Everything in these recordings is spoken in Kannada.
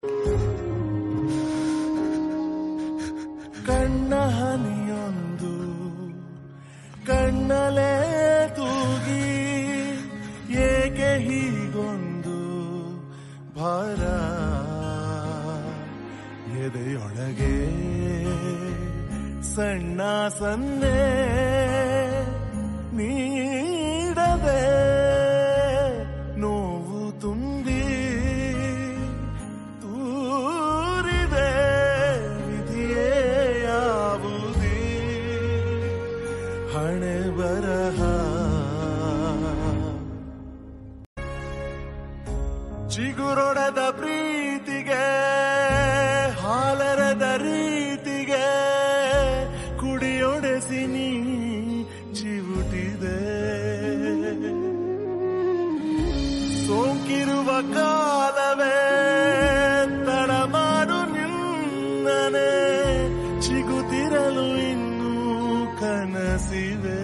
ಕಣ್ಣ ಹನಿಯೊಂದು ಕಣ್ಣಲೇ ತೂಗಿ ಏಕೆ ಹೀಗೊಂದು ಭಾರ ಎದೆಯೊಳಗೆ ಸಣ್ಣ ಸನ್ನೆ ನೀಡದೆ ನೋವು ತುಂಬಿ ತೂರಿದೆ ವಿಧಿಯೇ ಯಾವುದೇ ಹಣೆ ಬರಹ ಚಿಗುರೊಡೆದ ಪ್ರೀತಿಗೆ ಹಾಲರದ ರೀತಿಗೆ ಕುಡಿಯೊಡೆಸಿ ನೀ ಚಿವುಟಿದೆ ಸೋಂಕಿರುವ ಕಾಲವೇ ತಡಮಾಡು ನಿನ್ನನೆ ಚಿಗುತ್ತಿರಲು ಇನ್ನೂ ಕನಸಿವೆ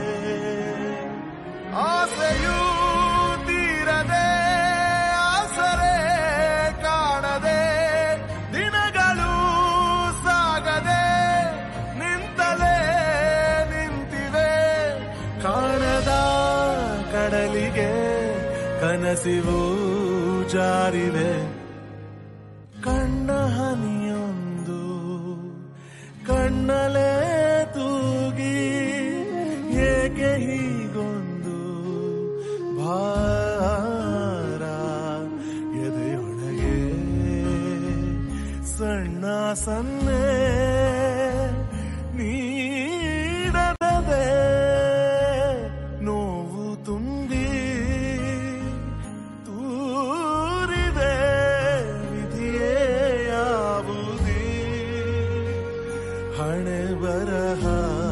ಆಸೆಯೂ ತೀರದೆ ಆಸರೆ ಕಾಣದೆ ದಿನಗಳು ಸಾಗದೆ ನಿಂತಲೇ ನಿಂತಿವೆ ಕಾಣದ ಕಡಲಿಗೆ ಕನಸಿವು ಜಾರಿವೆ ಕಣ್ಣ ಹನಿಯೊಂದು ಕಣ್ಣಲೇ ತೂಗಿ ಏಕೆ ಹೀಗೊಂದು ಭಾರ ಎದೆಯೊಳಗೆ ಸಣ್ಣ ಸನ್ನೆ ನೀಡದೆ ನೋವು ತುಂಬಿ ತೂರಿದೆ ವಿಧಿಯೇ ಯಾವುದೇ ಹಣೆ ಬರಹ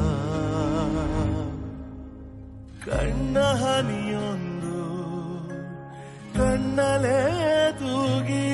ಕಣ್ಣ ಹನಿಯೊಂದು ಕಣ್ಣಲೇ ತೂಗಿ